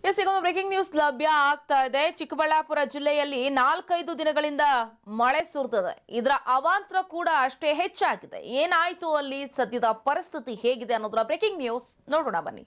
S ಈಗ ಒಂದು breaking news ಲಭ್ಯ ಆಗ್ತಾ ಇದೆ ಚಿಕ್ಕಬಳ್ಳಾಪುರ ಜಿಲ್ಲೆಯಲ್ಲಿ ನಾಲ್ಕೈದು ದಿನಗಳಿಂದ ಮಳೆ ಸುರಿದಿದೆ ಇದರ ಅವಾಂತರ ಕೂಡ ಅಷ್ಟೇ ಹೆಚ್ಚಾಗಿದೆ ಏನಾಯ್ತು ಅಲ್ಲಿ ಸದ್ಯದ ಪರಿಸ್ಥಿತಿ ಹೇಗಿದೆ ಅನ್ನೋದರ ಬ್ರೇಕಿಂಗ್ ನ್ಯೂಸ್ ನೋಡೋಣ ಬನ್ನಿ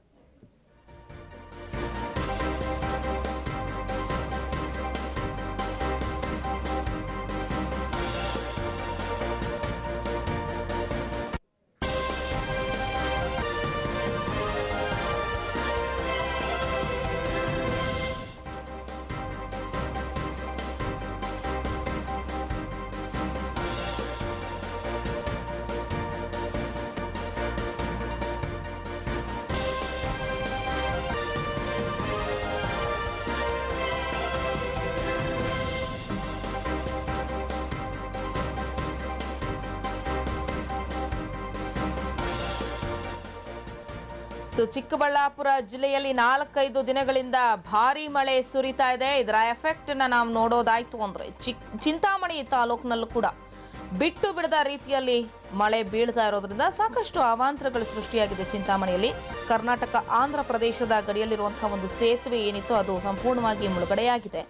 ಸೊ ಚಿಕ್ಕಬಳ್ಳಾಪುರ ಜಿಲ್ಲೆಯಲ್ಲಿ ನಾಲ್ಕೈದು ದಿನಗಳಿಂದ ಭಾರಿ ಮಳೆ ಸುರಿತಾ ಇದೆ ಇದರ ಎಫೆಕ್ಟ್ ನ ನಾವು ನೋಡೋದಾಯ್ತು ಅಂದ್ರೆ ಚಿಕ್ ಚಿಂತಾಮಣಿ ತಾಲೂಕಿನಲ್ಲೂ ಕೂಡ ಬಿಟ್ಟು ಬಿಡದ ರೀತಿಯಲ್ಲಿ ಮಳೆ ಬೀಳ್ತಾ ಇರೋದ್ರಿಂದ ಸಾಕಷ್ಟು ಅವಾಂತರಗಳು ಸೃಷ್ಟಿಯಾಗಿದೆ ಚಿಂತಾಮಣಿಯಲ್ಲಿ ಕರ್ನಾಟಕ ಆಂಧ್ರ ಪ್ರದೇಶದ ಗಡಿಯಲ್ಲಿರುವಂತಹ ಒಂದು ಸೇತುವೆ ಏನಿತ್ತು ಅದು ಸಂಪೂರ್ಣವಾಗಿ ಮುಳುಗಡೆಯಾಗಿದೆ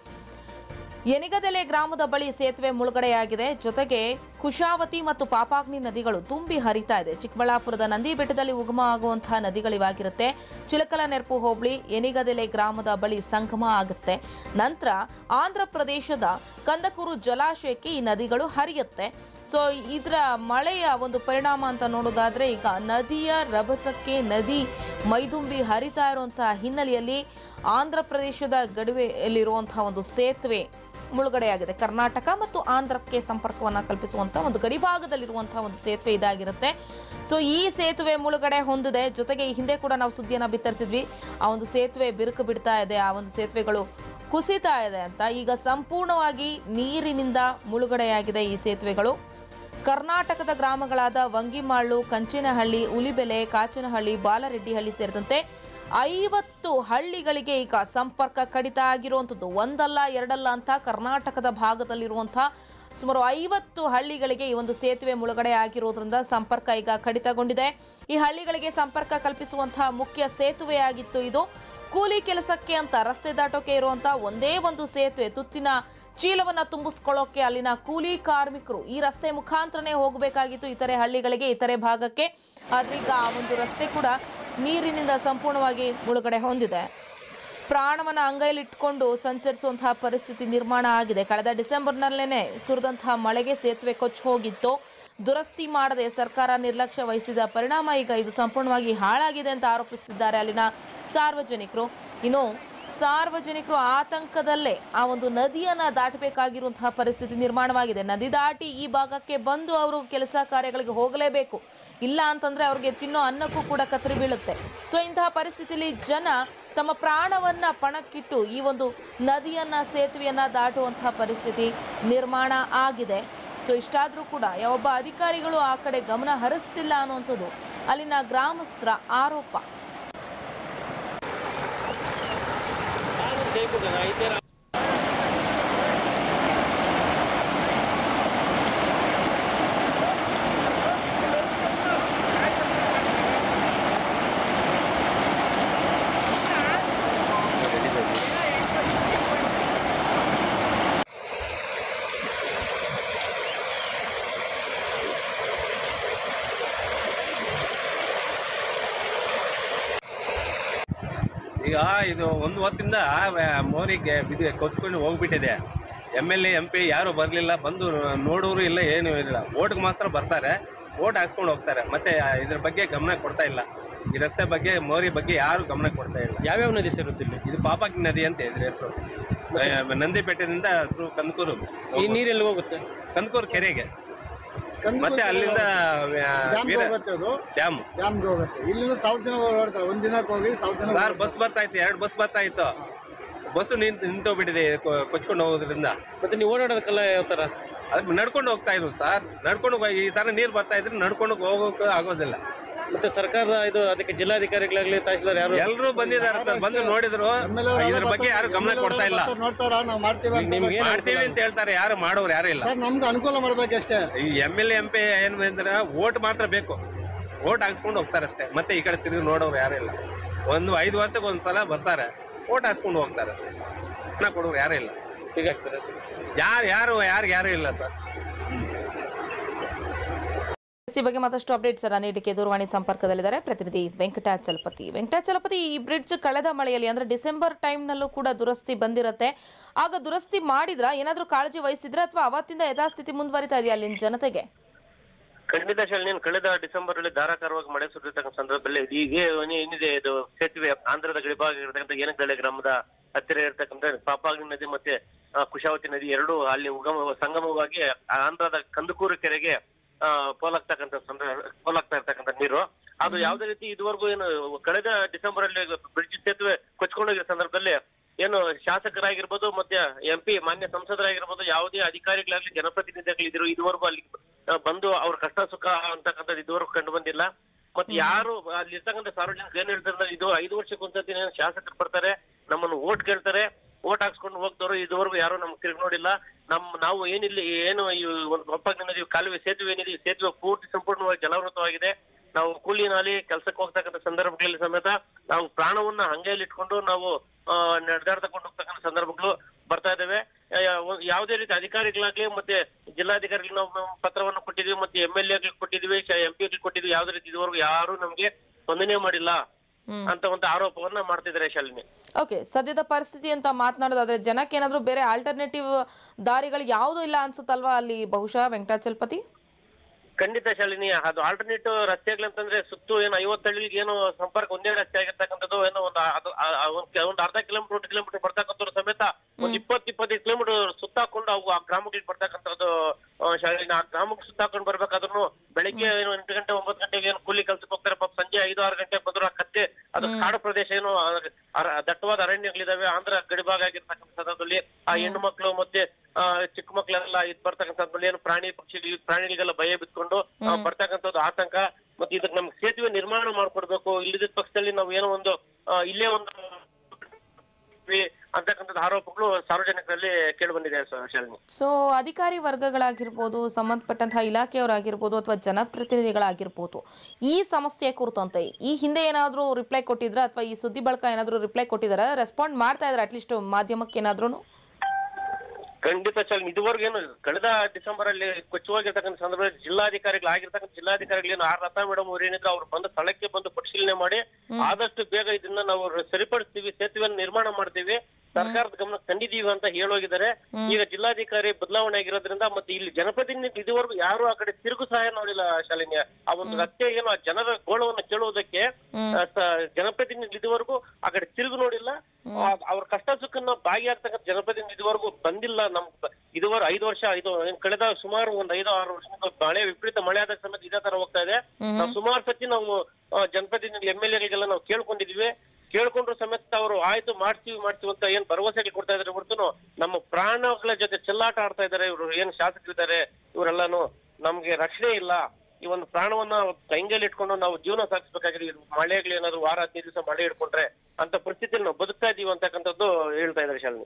ಎನಿಗದೆಲೆ ಗ್ರಾಮದ ಬಳಿ ಸೇತುವೆ ಮುಳುಗಡೆಯಾಗಿದೆ ಜೊತೆಗೆ ಕುಶಾವತಿ ಮತ್ತು ಪಾಪಾಗ್ನಿ ನದಿಗಳು ತುಂಬಿ ಹರಿತಾ ಇದೆ ಚಿಕ್ಕಬಳ್ಳಾಪುರದ ನಂದಿ ಬೆಟ್ಟದಲ್ಲಿ ಉಗಮ ಆಗುವಂತಹ ನದಿಗಳಿವಾಗಿರುತ್ತೆ ಚಿಲಕಲ ನೆರಪು ಹೋಬಳಿ ಎನಿಗದೆಲೆ ಗ್ರಾಮದ ಬಳಿ ಸಂಗಮ ಆಗುತ್ತೆ ನಂತರ ಆಂಧ್ರ ಪ್ರದೇಶದ ಕಂದಕೂರು ಜಲಾಶಯಕ್ಕೆ ಈ ನದಿಗಳು ಹರಿಯುತ್ತೆ ಸೊ ಇದರ ಮಳೆಯ ಒಂದು ಪರಿಣಾಮ ಅಂತ ನೋಡೋದಾದ್ರೆ ಈಗ ನದಿಯ ರಭಸಕ್ಕೆ ನದಿ ಮೈದುಂಬಿ ಹರಿತಾ ಇರುವಂತಹ ಹಿನ್ನೆಲೆಯಲ್ಲಿ ಆಂಧ್ರ ಪ್ರದೇಶದ ಗಡುವೆಯಲ್ಲಿರುವಂತಹ ಒಂದು ಸೇತುವೆ ಮುಳುಗಡೆಯಾಗಿದೆ ಕರ್ನಾಟಕ ಮತ್ತು ಆಂಧ್ರಕ್ಕೆ ಸಂಪರ್ಕವನ್ನು ಕಲ್ಪಿಸುವಂತಹ ಒಂದು ಗಡಿಭಾಗದಲ್ಲಿರುವಂತಹ ಒಂದು ಸೇತುವೆ ಇದಾಗಿರುತ್ತೆ ಸೊ ಈ ಸೇತುವೆ ಮುಳುಗಡೆ ಹೊಂದಿದೆ ಜೊತೆಗೆ ಈ ಹಿಂದೆ ಕೂಡ ನಾವು ಸುದ್ದಿಯನ್ನು ಬಿತ್ತರಿಸಿದ್ವಿ ಆ ಒಂದು ಸೇತುವೆ ಬಿರುಕು ಬಿಡ್ತಾ ಇದೆ ಆ ಒಂದು ಸೇತುವೆಗಳು ಕುಸಿತಾ ಇದೆ ಅಂತ ಈಗ ಸಂಪೂರ್ಣವಾಗಿ ನೀರಿನಿಂದ ಮುಳುಗಡೆಯಾಗಿದೆ ಈ ಸೇತುವೆಗಳು ಕರ್ನಾಟಕದ ಗ್ರಾಮಗಳಾದ ವಂಗಿಮಾಳು ಕಂಚಿನಹಳ್ಳಿ ಉಲಿಬೆಲೆ ಕಾಚನಹಳ್ಳಿ ಬಾಲರೆಡ್ಡಿಹಳ್ಳಿ ಸೇರಿದಂತೆ ಐವತ್ತು ಹಳ್ಳಿಗಳಿಗೆ ಈಗ ಸಂಪರ್ಕ ಕಡಿತ ಆಗಿರುವಂಥದ್ದು ಒಂದಲ್ಲ ಎರಡಲ್ಲ ಅಂತ ಕರ್ನಾಟಕದ ಭಾಗದಲ್ಲಿರುವಂತಹ ಸುಮಾರು ಐವತ್ತು ಹಳ್ಳಿಗಳಿಗೆ ಈ ಒಂದು ಸೇತುವೆ ಮುಳುಗಡೆ ಆಗಿರೋದ್ರಿಂದ ಸಂಪರ್ಕ ಈಗ ಕಡಿತಗೊಂಡಿದೆ ಈ ಹಳ್ಳಿಗಳಿಗೆ ಸಂಪರ್ಕ ಕಲ್ಪಿಸುವಂತಹ ಮುಖ್ಯ ಸೇತುವೆಯಾಗಿತ್ತು ಇದು ಕೂಲಿ ಕೆಲಸಕ್ಕೆ ಅಂತ ರಸ್ತೆ ದಾಟೋಕೆ ಇರುವಂತಹ ಒಂದೇ ಒಂದು ಸೇತುವೆ ತುತ್ತಿನ ಚೀಲವನ್ನ ತುಂಬಿಸ್ಕೊಳ್ಳೋಕೆ ಅಲ್ಲಿನ ಕೂಲಿ ಕಾರ್ಮಿಕರು ಈ ರಸ್ತೆ ಮುಖಾಂತರನೇ ಹೋಗಬೇಕಾಗಿತ್ತು ಇತರೆ ಹಳ್ಳಿಗಳಿಗೆ ಇತರೆ ಭಾಗಕ್ಕೆ ಆದ್ರೆ ಈಗ ಆ ಒಂದು ರಸ್ತೆ ಕೂಡ ನೀರಿನಿಂದ ಸಂಪೂರ್ಣವಾಗಿ ಮುಳುಗಡೆ ಹೊಂದಿದೆ ಪ್ರಾಣವನ್ನ ಅಂಗೈಲಿಟ್ಕೊಂಡು ಸಂಚರಿಸುವಂತಹ ಪರಿಸ್ಥಿತಿ ನಿರ್ಮಾಣ ಆಗಿದೆ ಕಳೆದ ಡಿಸೆಂಬರ್ನಲ್ಲೇನೆ ಸುರಿದಂತಹ ಮಳೆಗೆ ಸೇತುವೆ ಕೊಚ್ಚಿ ಹೋಗಿತ್ತು ದುರಸ್ತಿ ಮಾಡದೆ ಸರ್ಕಾರ ನಿರ್ಲಕ್ಷ್ಯ ವಹಿಸಿದ ಪರಿಣಾಮ ಈಗ ಇದು ಸಂಪೂರ್ಣವಾಗಿ ಹಾಳಾಗಿದೆ ಅಂತ ಆರೋಪಿಸುತ್ತಿದ್ದಾರೆ ಅಲ್ಲಿನ ಸಾರ್ವಜನಿಕರು ಇನ್ನು ಸಾರ್ವಜನಿಕರು ಆತಂಕದಲ್ಲೇ ಆ ಒಂದು ನದಿಯನ್ನ ದಾಟಬೇಕಾಗಿರುವಂತಹ ಪರಿಸ್ಥಿತಿ ನಿರ್ಮಾಣವಾಗಿದೆ ನದಿ ದಾಟಿ ಈ ಭಾಗಕ್ಕೆ ಬಂದು ಅವರು ಕೆಲಸ ಕಾರ್ಯಗಳಿಗೆ ಹೋಗಲೇಬೇಕು ಇಲ್ಲ ಅಂತಂದ್ರೆ ಅವ್ರಿಗೆ ತಿನ್ನೋ ಅನ್ನಕ್ಕೂ ಕೂಡ ಕತ್ತರಿ ಬೀಳುತ್ತೆ ಸೊ ಇಂತಹ ಪರಿಸ್ಥಿತಿಯಲ್ಲಿ ಜನ ತಮ್ಮ ಪ್ರಾಣವನ್ನ ಪಣಕ್ಕಿಟ್ಟು ಈ ಒಂದು ನದಿಯನ್ನ ಸೇತುವೆಯನ್ನ ದಾಟುವಂತಹ ಪರಿಸ್ಥಿತಿ ನಿರ್ಮಾಣ ಆಗಿದೆ ಸೊ ಇಷ್ಟಾದರೂ ಕೂಡ ಯಾವೊಬ್ಬ ಅಧಿಕಾರಿಗಳು ಆ ಕಡೆ ಗಮನ ಹರಿಸ್ತಿಲ್ಲ ಅನ್ನುವಂಥದ್ದು ಅಲ್ಲಿನ ಗ್ರಾಮಸ್ಥರ ಆರೋಪ ಈಗ ಇದು ಒಂದು ವರ್ಷದಿಂದ ವ್ಯ- ಮೋರಿಗೆ ಬಿದ್ದು ಕೊತ್ಕೊಂಡು ಹೋಗ್ಬಿಟ್ಟಿದೆ M L A M P ಯಾರು ಬರಲಿಲ್ಲ ಬಂದು ನೋಡೋರು ಇಲ್ಲ ಏನು ಇಲ್ಲ ಓಟ್ಗೆ ಮಾತ್ರ ಬರ್ತಾರೆ ಓಟ್ ಹಾಕ್ಸ್ಕೊಂಡು ಹೋಗ್ತಾರೆ ಮತ್ತೆ ಇದ್ರ ಬಗ್ಗೆ ಗಮನ ಕೊಡ್ತಾ ಇಲ್ಲ ಈ ರಸ್ತೆ ಬಗ್ಗೆ ಮೋರಿ ಬಗ್ಗೆ ಯಾರು ಗಮನ ಕೊಡ್ತಾ ಇಲ್ಲ ಯಾವ್ಯಾವ ನದಿ ಸೇರುತ್ತೆ ಇಲ್ಲಿ ಇದು ಪಾಪಾಕಿ ನದಿ ಅಂತ ಇದ್ರ ಹೆಸರು ನಂದಿಪೇಟೆದಿಂದ ಥ್ರೂ ಕಂದಕೂರು ಈ ನೀರೆಲ್ಲಿ ಹೋಗುತ್ತೆ ಕಂದಕೂರು ಕೆರೆಗೆ ಮತ್ತೆ ಅಲ್ಲಿಂದ ಡ್ಯಾಮ್ಗೆ ಹೋಗುತ್ತೆ ಅದು ಡ್ಯಾಮ್ ಡ್ಯಾಮ್ಗೆ ಹೋಗುತ್ತೆ ಇಲ್ಲಿಂದ ಸಾವಿರ ಜನ ಓಡಾಡ್ತಾರೆ ಒಂದ್ ದಿನಕ್ಕೆ ಹೋಗಿ ಸಾವಿರ ಜನ ಸರ್ ಬಸ್ ಬರ್ತಾ ಇತ್ತು ಎರಡು ಬಸ್ ಬರ್ತಾ ಇತ್ತು ಬಸ್ಸು ನಿಂತು ನಿಂತೋಗ್ಬಿಟ್ಟಿದೆ ಕೊ- ಕೊಚ್ಕೊಂಡು ಹೋಗೋದ್ರಿಂದ ಮತ್ತೆ ನೀವು ಓಡಾಡೋದಕ್ಕೆಲ್ಲ ಯಾವ ತರ ಅದಕ್ಕೆ ನಡ್ಕೊಂಡು ಹೋಗ್ತಾ ಇದ್ವು ಸರ್ ನಡ್ಕೊಂಡು ಹೋಗಿ ಈ ತರ ನೀರು ಬರ್ತಾ ಇದ್ರೆ ನಡ್ಕೊಂಡು ಹೋಗೋಕೆ ಆಗೋದಿಲ್ಲ ಮತ್ತೆ ಸರ್ಕಾರ ಇದು ಅದಕ್ಕೆ ಜಿಲ್ಲಾಧಿಕಾರಿಗಳಾಗ್ಲಿ ತಹಶೀಲ್ದಾರ್ ಯಾರು ಎಲ್ಲರೂ ಬಂದಿದ್ದಾರೆ ಸರ್ ಬಂದು ನೋಡಿದ್ರು ಇದ್ರ ಬಗ್ಗೆ ಯಾರು ಗಮನ ಕೊಡ್ತಾ ಇಲ್ಲ ನೋಡ್ತಾರ ನಾವು ಮಾಡ್ತೀವಿ ಅಂತ ನಿಮ್ಗೆ ಏನ್ ಮಾಡ್ತೀವಿ ಅಂತ ಹೇಳ್ತಾರೆ ಯಾರು ಮಾಡೋರು ಯಾರು ಇಲ್ಲ ಸರ್ ನಮ್ಗೆ ಅನುಕೂಲ ಮಾಡ್ಬೇಕಷ್ಟೇ ಈ ಎಮ್ ಎಲ್ ಎಂ ಪಿ ಏನು ಅಂದ್ರೆ ಓಟ್ ಮಾತ್ರ ಬೇಕು ಓಟ್ ಹಾಕ್ಸ್ಕೊಂಡು ಹೋಗ್ತಾರೆ ಅಷ್ಟೇ ಮತ್ತೆ ಈ ಕಡೆ ತಿರುಗಿ ನೋಡೋರು ಯಾರು ಇಲ್ಲ ಒಂದು ಐದು ವರ್ಷಕ್ಕೆ ಒಂದು ಸಲ ಬರ್ತಾರೆ ಓಟ್ ಹಾಕ್ಸ್ಕೊಂಡು ಹೋಗ್ತಾರೆ ಸರ್ ಹಣ ಕೊಡೋರು ಯಾರೂ ಇಲ್ಲ ಹೀಗಾಗ್ತಾರೆ ಯಾರು ಯಾರು ಯಾರಿಗೆ ಯಾರೂ ಇಲ್ಲ ಸರ್ ಈ ಬಗ್ಗೆ ಮತ್ತಷ್ಟು ಅಪ್ಡೇಟ್ಸ್ ಅನ್ನ ನೀಡಲಿಕ್ಕೆ ದೂರವಾಣಿ ಸಂಪರ್ಕದಲ್ಲಿದ್ದಾರೆ ಪ್ರತಿನಿಧಿ ವೆಂಕಟಾಚಲಪತಿ ವೆಂಕಟಾಚಲಪತಿ ಈ ಬ್ರಿಡ್ಜ್ ಕಳೆದ ಮಳೆಯಲ್ಲಿ ಅಂದ್ರೆ ಡಿಸೆಂಬರ್ ಟೈಮ್ನಲ್ಲೂ ಕೂಡ ದುರಸ್ತಿ ಬಂದಿರತ್ತೆ ಆಗ ದುರಸ್ತಿ ಮಾಡಿದ್ರ ಏನಾದ್ರೂ ಕಾಳಜಿ ವಹಿಸಿದ್ರೆ ಅಥವಾ ಅವತ್ತಿಂದ ಯಥಾಸ್ಥಿತಿ ಮುಂದುವರಿತಾ ಇದೆಯಾ ಅಲ್ಲಿನ ಜನತೆಗೆ ಖಂಡಿತ ಶಾಲಿನಿ ಕಳೆದ ಡಿಸೆಂಬರ್ ಅಲ್ಲಿ ಧಾರಾಕಾರವಾಗಿ ಮಳೆ ಸುರಿದಿರ್ತಕ್ಕಂಥ ಸಂದರ್ಭದಲ್ಲಿ ಈಗ ಏನಿದೆ ಇದು ಸೇತುವೆ ಆಂಧ್ರದ ಗಡಿಭಾಗ ಇರತಕ್ಕಂಥ ಏನಗಳೆ ಗ್ರಾಮದ ಹತ್ತಿರ ಇರತಕ್ಕಂಥ ಪಾಪಾಗ್ನಿ ನದಿ ಮತ್ತೆ ಆ, ಕುಶಾವತಿ ನದಿ ಎರಡು ಅಲ್ಲಿ ಉಗಮ ಸಂಗಮವಾಗಿ ಆಂಧ್ರದ ಕಂದುಕೂರು ಕೆರೆಗೆ ಆ, ಪೋಲಾಗ್ತಕ್ಕಂಥ ಸಂದರ್ಭ ಪೋಲಾಗ್ತಾ ಇರ್ತಕ್ಕಂಥ ನೀರು ಅದು ಯಾವುದೇ ರೀತಿ ಇದುವರೆಗೂ ಏನು ಕಳೆದ ಡಿಸೆಂಬರ್ ಅಲ್ಲಿ ಬ್ರಿಡ್ಜ್ ಸೇತುವೆ ಕೊಚ್ಕೊಂಡೋಗಿರೋ ಸಂದರ್ಭದಲ್ಲಿ ಏನು ಶಾಸಕರಾಗಿರ್ಬೋದು ಮತ್ತೆ ಎಂ ಪಿ ಮಾನ್ಯ ಸಂಸದರಾಗಿರ್ಬೋದು ಯಾವುದೇ ಅಧಿಕಾರಿಗಳಾಗ್ಲಿ ಜನಪ್ರತಿನಿಧಿಗಳಿದ್ರು ಇದುವರೆಗೂ ಅಲ್ಲಿ ಆ, ಬಂದು ಅವ್ರ ಕಷ್ಟ ಸುಖ ಅಂತಕ್ಕಂಥದ್ದು ಇದುವರೆಗೂ ಕಂಡು ಬಂದಿಲ್ಲ ಮತ್ತೆ ಯಾರು ಅಲ್ಲಿ ಇರ್ತಕ್ಕಂಥ ಸಾರ್ವಜನಿಕರು ಏನ್ ಹೇಳ್ತಾರೆ ಅಂದ್ರೆ ಇದು ಐದು ವರ್ಷಕ್ಕೆ ಒಂದ್ಸತಿ ಏನೋ ಶಾಸಕರು ಬರ್ತಾರೆ ನಮ್ಮನ್ನು ಓಟ್ ಕೇಳ್ತಾರೆ ಓಟ್ ಹಾಕ್ಸ್ಕೊಂಡು ಹೋಗ್ತಾರೋ ಇದುವರೆಗೂ ಯಾರು ನಮ್ಗೆ ತಿರುಗಿ ನೋಡಿಲ್ಲ ನಮ್ ನಾವು ಏನಿಲ್ಲ ಏನು ಈ ಒಂದು ಒಪ್ಪಾಗಿ ನದಿ ಕಾಲುವೆ ಸೇತುವೆ ಏನಿದೆ ಈ ಸೇತುವೆ ಪೂರ್ತಿ ಸಂಪೂರ್ಣವಾಗಿ ಜಲಾವೃತವಾಗಿದೆ ನಾವು ಕೂಲಿ ನಾಲಿ ಕೆಲ್ಸಕ್ಕೆ ಹೋಗ್ತಕ್ಕಂಥ ಸಂದರ್ಭಗಳಲ್ಲಿ ಸಮೇತ ನಾವು ಪ್ರಾಣವನ್ನ ಹಂಗೆಯಲ್ಲಿ ಇಟ್ಕೊಂಡು ನಾವು ಆ, ನಡೆದಾಡ್ತಕೊಂಡು ಹೋಗ್ತಕ್ಕಂಥ ಸಂದರ್ಭಗಳು ಬರ್ತಾ ಇದಾವೆ ಯಾ- ಯಾವುದೇ ರೀತಿ ಅಧಿಕಾರಿಗಳಾಗ್ಲಿ ಮತ್ತೆ ಜಿಲ್ಲಾಧಿಕಾರಿಗಳು ನಾವು ನಮ್ಮ ಪತ್ರವನ್ನು ಕೊಟ್ಟಿದ್ವಿ ಮತ್ತೆ ಎಂ ಎಲ್ ಎ ಕೊಟ್ಟಿದ್ವಿ ಎಂ ಪಿ ಕೊಟ್ಟಿದ್ವಿ ಯಾವುದೇ ರೀತಿ ಇದುವರೆಗೂ ಯಾರು ನಮ್ಗೆ ಸ್ಪಂದನೆ ಮಾಡಿಲ್ಲ ಅಂತ ಒಂದು ಆರೋಪವನ್ನ ಮಾಡ್ತಿದ್ದಾರೆ ಶಾಲಿನಿ ಓಕೆ ಸದ್ಯದ ಪರಿಸ್ಥಿತಿ ಅಂತ ಮಾತನಾಡೋದಾದ್ರೆ ಜನಕ್ಕೆ ಏನಾದ್ರೂ ಬೇರೆ ಆಲ್ಟರ್ನೇಟಿವ್ ದಾರಿಗಳು ಯಾವುದೂ ಇಲ್ಲ ಅನ್ಸುತ್ತಲ್ವಾ ಅಲ್ಲಿ ಬಹುಶಃ ವೆಂಕಟಾಚಲಪತಿ ಖಂಡಿತ ಶಾಲಿನಿ ಅದು ಆಲ್ಟರ್ನೇಟಿವ್ ರಸ್ತೆಗಳಂತಂದ್ರೆ ಸುತ್ತು ಏನು ಐವತ್ತಳ್ಳಿಗೆ ಏನು ಸಂಪರ್ಕ ಒಂದೇ ರಸ್ತೆ ಆಗಿರ್ತಕ್ಕಂಥದ್ದು ಏನೋ ಒಂದು ಅದು ಆ- ಆ ಒಂದ್ ಕೆ- ಒಂದ್ ಅರ್ಧ ಕಿಲೋಮೀಟರ್ ಒಂದು ಕಿಲೋಮೀಟರ್ ಬರ್ತಕ್ಕಂಥವ್ರು ಸಮೇತ ಒಂದ್ ಇಪ್ಪತ್ ಇಪ್ಪತ್ತೈದು ಕಿಲೋಮೀಟರ್ ಸುತ್ತಾಕೊಂಡು ಅವು ಆ ಗ್ರಾಮಗಳಿಗೆ ಬರ್ತಕ್ಕಂಥದ್ದು ಆ, ಶಾಲಿನಿ ಆ ಗ್ರಾಮಕ್ಕೆ ಸುತ್ತಾಕೊಂಡು ಬರ್ಬೇಕಾದ್ರೂ ಬೆಳಿಗ್ಗೆ ಏನು ಎಂಟು ಗಂಟೆ ಒಂಬತ್ತು ಗಂಟೆಗೆ ಏನು ಕೂಲಿ ಕೆಲ್ಸಕ್ಕೆ ಹೋಗ್ತಾರೆ ಪಾಪ ಸಂಜೆ ಐದು ಆರು ಗಂಟೆ ಬಂದ್ರು ಆ ಕತ್ತೆ ಅದು ಕಾಡು ಪ್ರದೇಶ ಏನು ಆ, ಅರ- ದಟ್ಟವಾದ ಅರಣ್ಯಗಳಿದಾವೆ ಆಂಧ್ರ ಗಡಿಭಾಗ ಆಗಿರ್ತಕ್ಕಂಥ ಸಂದರ್ಭದಲ್ಲಿ ಆ ಹೆಣ್ಣು ಮಕ್ಕಳು ಮತ್ತೆ ಆ, ಚಿಕ್ಕ ಮಕ್ಕಳೆಲ್ಲ ಇದ್ ಬರ್ತಕ್ಕಂಥ ಸಂದರ್ಭದಲ್ಲಿ ಏನು ಪ್ರಾಣಿ ಪಕ್ಷಿ ಪ್ರಾಣಿಗಳಿಗೆಲ್ಲ ಭಯ ಬಿತ್ಕೊಂಡು ಆ, ಬರ್ತಕ್ಕಂಥದ್ದು ಆತಂಕ ಮತ್ತೆ ಇದಕ್ಕೆ ನಮ್ಗೆ ಸೇತುವೆ ನಿರ್ಮಾಣ ಮಾಡ್ಕೊಡ್ಬೇಕು ಇಲ್ಲದ ಪಕ್ಷದಲ್ಲಿ ನಾವು ಏನೋ ಒಂದು ಆ, ಇಲ್ಲೇ ಒಂದು ಅಂತಕ್ಕಂಥದ್ದು ಆರೋಪಗಳು ಸಾರ್ವಜನಿಕರಲ್ಲಿ ಕೇಳಿ ಬಂದಿದೆ ಶಾಲಿನಿ ಸೊ ಅಧಿಕಾರಿ ವರ್ಗಗಳಾಗಿರ್ಬೋದು ಸಂಬಂಧಪಟ್ಟಂತಹ ಇಲಾಖೆಯವರಾಗಿರ್ಬೋದು ಅಥವಾ ಜನಪ್ರತಿನಿಧಿಗಳಾಗಿರ್ಬೋದು ಈ ಸಮಸ್ಯೆ ಕುರಿತಂತೆ ಈ ಹಿಂದೆ ಏನಾದರೂ ರಿಪ್ಲೈ ಕೊಟ್ಟಿದ್ರ ಅಥವಾ ಈ ಸುದ್ದಿ ಬಳಕ ಏನಾದರೂ ರಿಪ್ಲೈ ಕೊಟ್ಟಿದಾರ ರೆಸ್ಪಾಂಡ್ ಮಾಡ್ತಾ ಇದ್ದಾರೆ ಅಟ್ಲೀಸ್ಟ್ ಮಾಧ್ಯಮಕ್ಕೆ ಏನಾದ್ರೂ ಖಂಡಿತ ಚಲ್ ಇದುವರೆಗೂ ಏನು ಕಳೆದ ಡಿಸೆಂಬರ್ ಅಲ್ಲಿ ಕೊಚ್ಚುವಾಗಿರ್ತಕ್ಕಂಥ ಸಂದರ್ಭದಲ್ಲಿ ಜಿಲ್ಲಾಧಿಕಾರಿಗಳು ಆಗಿರ್ತಕ್ಕಂಥ ಜಿಲ್ಲಾಧಿಕಾರಿಗಳು ಏನು ಆರ್ ಲತಾ ಮೇಡಮ್ ಅವ್ರು ಏನಿದ್ರು ಅವ್ರು ಬಂದು ಸ್ಥಳಕ್ಕೆ ಬಂದು ಪರಿಶೀಲನೆ ಮಾಡಿ ಆದಷ್ಟು ಬೇಗ ಇದನ್ನ ನಾವು ಸರಿಪಡಿಸ್ತೀವಿ ಸೇತುವೆಯನ್ನು ನಿರ್ಮಾಣ ಮಾಡ್ತೀವಿ ಸರ್ಕಾರದ ಗಮನ ತಂದಿದೀವಿ ಅಂತ ಹೇಳೋಗಿದ್ದಾರೆ ಈಗ ಜಿಲ್ಲಾಧಿಕಾರಿ ಬದಲಾವಣೆ ಆಗಿರೋದ್ರಿಂದ ಮತ್ತೆ ಇಲ್ಲಿ ಜನಪ್ರತಿನಿಧಿ ಇದುವರೆಗೂ ಯಾರು ಆ ಕಡೆ ತಿರುಗು ಸಹಾಯ ನೋಡಿಲ್ಲ ಶಾಲಿನಿ ಆ ಒಂದು ರಸ್ತೆ ಏನು ಆ ಜನರ ಗೋಳವನ್ನು ಕೇಳುವುದಕ್ಕೆ ಆ, ಸ- ಜನಪ್ರತಿನಿಧಿ ಇದುವರೆಗೂ ಆ ಕಡೆ ತಿರುಗು ನೋಡಿಲ್ಲ ಆ- ಅವ್ರ ಕಷ್ಟ ಸುಖನ ಭಾಗಿಯಾಗ್ತಕ್ಕಂಥ ಜನಪ್ರತಿನಿಧಿ ಇದುವರೆಗೂ ಬಂದಿಲ್ಲ ನಮ್ ಇದುವರೆಗೂ ಐದು ವರ್ಷ ಇದು ಏನ್ ಕಳೆದ ಸುಮಾರು ಒಂದ್ ಐದು ಆರು ವರ್ಷದಿಂದ ಮಳೆ ವಿಪರೀತ ಮಳೆ ಆದ ಸಮೇತ ಇದೇ ತರ ಹೋಗ್ತಾ ಇದೆ ನಾವು ಸುಮಾರು ಸತಿ ನಾವು ಆ, ಜನಪ್ರತಿನಿಧಿ ಎಂ ಎಲ್ ಎಗಳಿಗೆಲ್ಲ ನಾವು ಕೇಳ್ಕೊಂಡಿದೀವಿ ಕೇಳ್ಕೊಂಡ್ರು ಸಮೇತ ಅವರು ಆಯ್ತು ಮಾಡ್ತೀವಿ ಮಾಡ್ತೀವಿ ಅಂತ ಏನ್ ಭರವಸೆಗಳು ಕೊಡ್ತಾ ಇದಾರೆ ಹೊರತು ನಮ್ಮ ಪ್ರಾಣಗಳ ಜೊತೆ ಚೆಲ್ಲಾಟ ಆಡ್ತಾ ಇದಾರೆ ಇವರು ಏನ್ ಶಾಸಕರಿದ್ದಾರೆ ಇವರೆಲ್ಲಾನು ನಮ್ಗೆ ರಕ್ಷಣೆ ಇಲ್ಲ ಈ ಒಂದು ಪ್ರಾಣವನ್ನ ಕೈಂಗಲ್ಲಿ ಇಟ್ಕೊಂಡು ನಾವು ಜೀವನ ಸಾಗಿಸ್ಬೇಕಾಗಿದೆ ಈ ಮಳೆಗಳು ಏನಾದ್ರು ವಾರ ಹದಿನೈದು ದಿವಸ ಮಳೆ ಇಟ್ಕೊಂಡ್ರೆ ಅಂತ ಪರಿಸ್ಥಿತಿಯಲ್ಲಿ ನಾವು ಬದುಕ್ತಾ ಇದೀವಿ ಅಂತಕ್ಕಂಥದ್ದು ಹೇಳ್ತಾ ಇದ್ದಾರೆ ಶಾಲಿನಿ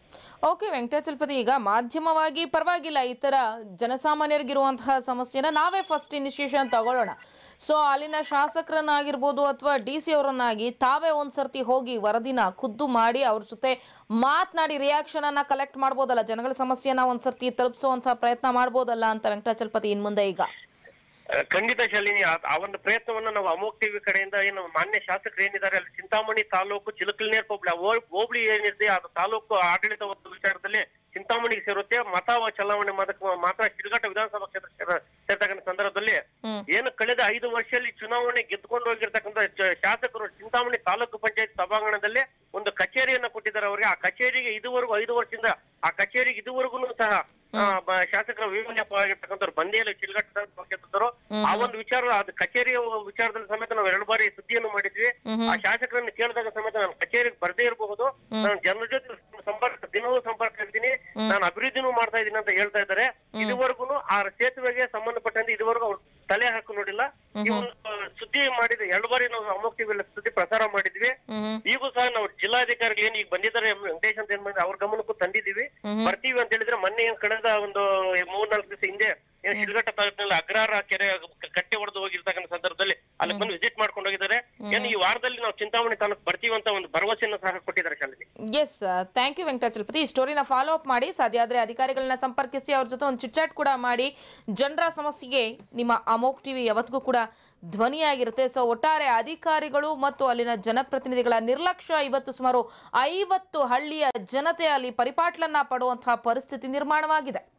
ಓಕೆ ವೆಂಕಟಾಚಲಪತಿ ಈಗ ಮಾಧ್ಯಮವಾಗಿ ಪರವಾಗಿಲ್ಲ ಈ ಥರ ಜನಸಾಮಾನ್ಯರಿಗಿರುವಂತಹ ಸಮಸ್ಯೆನ ನಾವೇ ಫಸ್ಟ್ ಇನಿಷಿಯೇಷನ್ ತಗೊಳ್ಳೋಣ ಸೊ ಅಲ್ಲಿನ ಶಾಸಕರನ್ನಾಗಿರ್ಬೋದು ಅಥವಾ ಡಿ ಸಿ ಅವರನ್ನಾಗಿ ತಾವೇ ಒಂದ್ಸರ್ತಿ ಹೋಗಿ ವರದಿನ ಖುದ್ದು ಮಾಡಿ ಅವ್ರ ಜೊತೆ ಮಾತನಾಡಿ ರಿಯಾಕ್ಷನ್ ಅನ್ನ ಕಲೆಕ್ಟ್ ಮಾಡ್ಬೋದಲ್ಲ ಜನಗಳ ಸಮಸ್ಯೆನ ಒಂದ್ಸರ್ತಿ ತಲುಪಿಸುವಂತಹ ಪ್ರಯತ್ನ ಮಾಡ್ಬೋದಲ್ಲ ಅಂತ ವೆಂಕಟಾಚಲಪತಿ ಇನ್ ಮುಂದೆ ಈಗ ಆ, ಖಂಡಿತ ಶಾಲಿನಿ ಆ- ಆ ಒಂದು ಪ್ರಯತ್ನವನ್ನ ನಾವು ಅಮೋಕ್ ಟಿವಿ ಕಡೆಯಿಂದ ಏನು ಮಾನ್ಯ ಶಾಸಕರು ಏನಿದ್ದಾರೆ ಅಲ್ಲಿ ಚಿಂತಾಮಣಿ ತಾಲೂಕು ಚಿಲಕಲ್ನೇರ್ ಹೋಬಳಿ ಆ ಹೋಬ್- ಹೋಬಳಿ ಏನಿದೆ ಅದು ತಾಲೂಕು ಆಡಳಿತ ಒಂದು ವಿಚಾರದಲ್ಲಿ ಚಿಂತಾಮಣಿಗೆ ಸೇರುತ್ತೆ ಮತ ಚಲಾವಣೆ ಮಾಡಕ್ ಮಾತ್ರ ಶಿಡ್ಘಟ್ಟ ವಿಧಾನಸಭಾ ಕ್ಷೇತ್ರ ಸೇರ- ಸೇರ್ತಕ್ಕಂಥ ಸಂದರ್ಭದಲ್ಲಿ ಏನು ಕಳೆದ ಐದು ವರ್ಷದಲ್ಲಿ ಚುನಾವಣೆ ಗೆದ್ದುಕೊಂಡು ಹೋಗಿರ್ತಕ್ಕಂಥ ಚ- ಶಾಸಕರು ಚಿಂತಾಮಣಿ ತಾಲೂಕು ಪಂಚಾಯತ್ ಸಭಾಂಗಣದಲ್ಲಿ ಒಂದು ಕಚೇರಿಯನ್ನ ಕೊಟ್ಟಿದ್ದಾರೆ ಅವರಿಗೆ ಆ ಕಚೇರಿಗೆ ಇದುವರೆಗೂ ಐದು ವರ್ಷದಿಂದ ಆ ಕಚೇರಿಗೆ ಇದುವರೆಗೂ ಸಹ ಆ, ಬ- ಶಾಸಕರ ವಿಮನ್ಯವಾಗಿರ್ತಕ್ಕಂಥವ್ರು ಬಂದೇ ಇಲ್ಲ ಚಿಲ್ಗಟ್ಟ ಕ್ಷೇತ್ರದವರು ಆ ಒಂದು ವಿಚಾರ ಅದು ಕಚೇರಿಯ ವಿಚಾರದಲ್ಲಿ ಸಮೇತ ನಾವು ಎರಡು ಬಾರಿ ಸುದ್ದಿಯನ್ನು ಮಾಡಿದ್ವಿ ಆ ಶಾಸಕರನ್ನು ಕೇಳಿದಾಗ ಸಮೇತ ನಾನು ಕಚೇರಿಗೆ ಬರ್ದೇ ಇರಬಹುದು ನಾನು ಜನರ ಜೊತೆ ಸಂಪರ್ಕ ದಿನವೂ ಸಂಪರ್ಕ ಇರ್ತೀನಿ ನಾನು ಅಭಿವೃದ್ಧಿನೂ ಮಾಡ್ತಾ ಇದ್ದೀನಿ ಅಂತ ಹೇಳ್ತಾ ಇದ್ದಾರೆ ಇದುವರೆಗೂ ಆ ಸೇತುವೆಗೆ ಸಂಬಂಧಪಟ್ಟಂತೆ ಇದುವರೆಗೂ ಅವ್ರು ತಲೆ ಹಾಕು ನೋಡಿಲ್ಲ ಇವರು ಸುದ್ದಿ ಮಾಡಿದ ಎರಡು ಬಾರಿ ನಾವು ಅಮೋಕ್ ಟಿವಿ ಸುದ್ದಿ ಪ್ರಸಾರ ಮಾಡಿದ್ವಿ ಈಗೂ ಸಹ ನಾವು ಜಿಲ್ಲಾಧಿಕಾರಿಗಳು ಏನ್ ಈಗ ಬಂದಿದ್ದಾರೆ ಎಂ- ವೆಂಕಟೇಶ್ ಅಂತ ಏನ್ ಮಾಡಿದ್ರೆ ಅವ್ರ ಗಮನಕ್ಕೂ ತಂದಿದ್ದೀವಿ ಬರ್ತೀವಿ ಅಂತ ಹೇಳಿದ್ರೆ ಮೊನ್ನೆ ಏನ್ ಕಳೆದ ಒಂದು ಮೂರ್ನಾಲ್ಕು ದಿವಸ ಹಿಂದೆ ಏನ್ ಶಿಲ್ಘಟ್ಟ ತಾಲೂಕಿನಲ್ಲಿ ಅಗ್ರಹಾರ ಕೆರೆ ಕಟ್ಟೆ ಹೊಡೆದು ಹೋಗಿರ್ತಕ್ಕಂಥ ಸಂದರ್ಭದಲ್ಲಿ ಅಲ್ಲಿ ಬಂದು ವಿಸಿಟ್ ಮಾಡ್ಕೊಂಡು ಹೋಗಿದ್ದಾರೆ ಏನು ಈ ವಾರದಲ್ಲಿ ನಾವು ಚಿಂತಾಮಣಿ ತಾಲೂಕು ಬರ್ತೀವಿ ಅಂತ ಒಂದು ಭರವಸೆಯನ್ನು ಸಹ ಕೊಟ್ಟಿದ್ದಾರೆ ಶಾಲೆಗೆ ಎಸ್ ಥ್ಯಾಂಕ್ ಯು ವೆಂಕಟಾಚಲಪತಿ ಈ ಸ್ಟೋರಿನ ಫಾಲೋ ಅಪ್ ಮಾಡಿ ಸಾಧ್ಯ ಆದರೆ ಅಧಿಕಾರಿಗಳನ್ನ ಸಂಪರ್ಕಿಸಿ ಅವ್ರ ಜೊತೆ ಒಂದು ಚಿಟ್ಚಾಟ್ ಕೂಡ ಮಾಡಿ ಜನರ ಸಮಸ್ಯೆಗೆ ನಿಮ್ಮ ಅಮೋಕ್ ಟಿವಿ ಯಾವತ್ತಿಗೂ ಕೂಡ ಧ್ವನಿಯಾಗಿರುತ್ತೆ ಸೊ ಒಟ್ಟಾರೆ ಅಧಿಕಾರಿಗಳು ಮತ್ತು ಅಲ್ಲಿನ ಜನಪ್ರತಿನಿಧಿಗಳ ನಿರ್ಲಕ್ಷ್ಯ ಇವತ್ತು ಸುಮಾರು ಐವತ್ತು ಹಳ್ಳಿಯ ಜನತೆ ಅಲ್ಲಿ ಪರಿಪಾಟ್ಲನ್ನ ಪಡುವಂತಹ ಪರಿಸ್ಥಿತಿ ನಿರ್ಮಾಣವಾಗಿದೆ